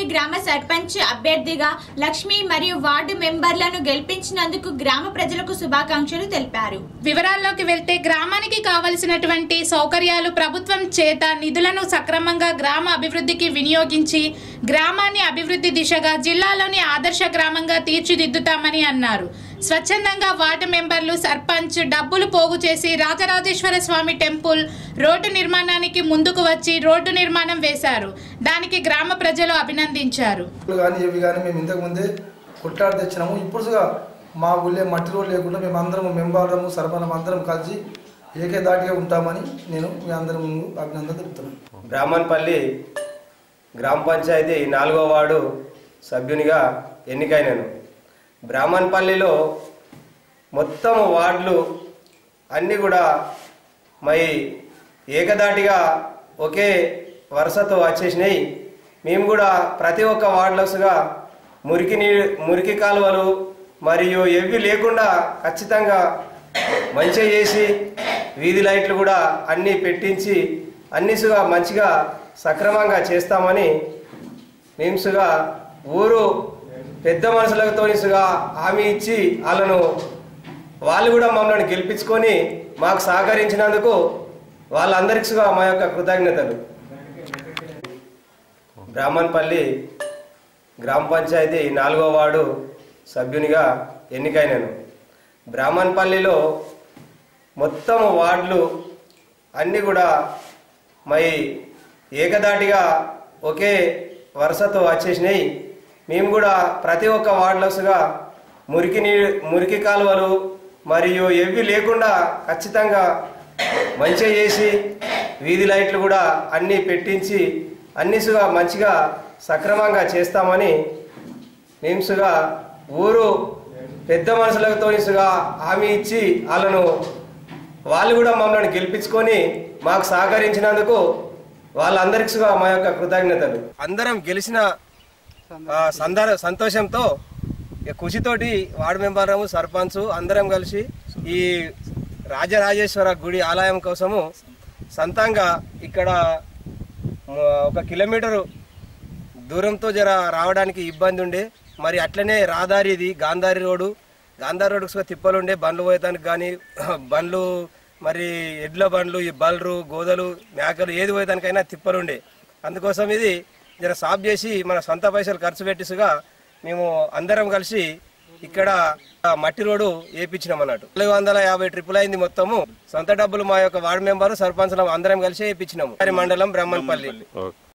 గ్రామ సర్పంచ్ అభ్యర్థిగా లక్ష్మి మరియు వార్డు మెంబర్లను గెలిపించినందుకు గ్రామ ప్రజలకు శుభాకాంక్షలు తెలిపారు వివరాల్లోకి వెళ్తే గ్రామానికి కావలసినటువంటి సౌకర్యాలు ప్రభుత్వం చేత నిధులను సక్రమంగా గ్రామ అభివృద్ధికి వినియోగించి గ్రామాన్ని అభివృద్ధి దిశగా జిల్లాలోని ఆదర్శ గ్రామంగా తీర్చిదిద్దుతామని అన్నారు స్వచ్ఛందంగా వార్డు మెంబర్లు సర్పంచ్ డబ్బులు పోగు చేసి రాజరాజేశ్వర స్వామి టెంపుల్ రోడ్డు నిర్మాణానికి ముందుకు వచ్చి రోడ్డు నిర్మాణం వేశారు దానికి గ్రామ ప్రజలు అభినందించారు కానీ ఇవి కానీ మేము ఇంతకుముందే కొట్లాడి తెచ్చినాము ఇప్పుడు మా ఊళ్ళో మట్టి రోడ్లు లేకుండా మేము అందరం మెంబర్లము సర్పంచం అందరం కలిసి ఏకదాటిగా ఉంటామని నేను మీ అందరం ముందు అభినందన తెలుపుతున్నాను బ్రాహ్మణపల్లి గ్రామ పంచాయతీ నాలుగో వార్డు సభ్యునిగా ఎన్నికైనాను బ్రాహ్మణపల్లిలో మొత్తం వార్డులు అన్నీ కూడా మై ఏకదాటిగా ఒకే వరుసతో వచ్చేసినాయి మేము కూడా ప్రతి ఒక్క వార్డులసుగా మురికి నీ మురికి కాలువలు మరియు ఎవి లేకుండా ఖచ్చితంగా మంచిగా చేసి వీధి లైట్లు కూడా అన్నీ పెట్టించి అన్నిసుగా మంచిగా సక్రమంగా చేస్తామని మేముసుగా ఊరు పెద్ద మనుషులతో హామీ ఇచ్చి వాళ్ళను వాళ్ళు కూడా మమ్మల్ని గెలిపించుకొని మాకు సహకరించినందుకు వాళ్ళందరికీ మా యొక్క కృతజ్ఞతలు బ్రాహ్మణపల్లి గ్రామ పంచాయతీ నాలుగో వార్డు సభ్యునిగా ఎన్నికైనాను బ్రాహ్మణపల్లిలో మొత్తం వార్డులు అన్నీ కూడా మై ఏకదాటిగా ఒకే వరుసతో వచ్చేసినాయి మేము కూడా ప్రతి ఒక్క వార్డులసుగా మురికి నీ మురికి కాలువలు మరియు ఎవి లేకుండా ఖచ్చితంగా మంచిగా చేసి వీధి లైట్లు కూడా అన్నీ పెట్టించి అన్నిసుగా మంచిగా సక్రమంగా చేస్తామని మేముసుగా ఊరు పెద్ద మనుషులతో హామీ ఇచ్చి వాళ్ళను వాళ్ళు కూడా మమ్మల్ని గెలిపించుకొని మాకు సహకరించినందుకు వాళ్ళందరికీ మా యొక్క కృతజ్ఞతలు అందరం గెలిచిన ఆ, సందర్ సంతోషంతో ఇక ఖుషితోటి వార్డు మెంబర్లము సర్పంచ్ అందరం కలిసి ఈ రాజరాజేశ్వర గుడి ఆలయం కోసము సొంతంగా ఇక్కడ మ, ఒక కిలోమీటరు దూరంతో జర రావడానికి ఇబ్బంది ఉండే మరి అట్లనే రహదారి ఇది గాంధారి రోడ్డు గాంధారి రోడ్డు తిప్పలు ఉండే బండ్లు పోయేదానికి కానీ బండ్లు మరి ఎడ్ల బండ్లు ఈ బల్లు గోదలు మేకలు ఏది పోయేదానికైనా తిప్పలు ఉండే అందుకోసం ఇది జర సాఫ్ చేసి మన సొంత పైసలు ఖర్చు పెట్టిసుగా మేము అందరం కలిసి ఇక్కడ ఆ మట్టి రోడ్డు వేయించినాం అన్నట్టు నాలుగు వందల యాభై ట్రిపుల్ అయింది మొత్తము సొంత డబ్బులు మా యొక్క వార్డు మెంబరు సర్పంచ్ అందరం కలిసి వేయించినాము మండలం బ్రహ్మన్పల్లి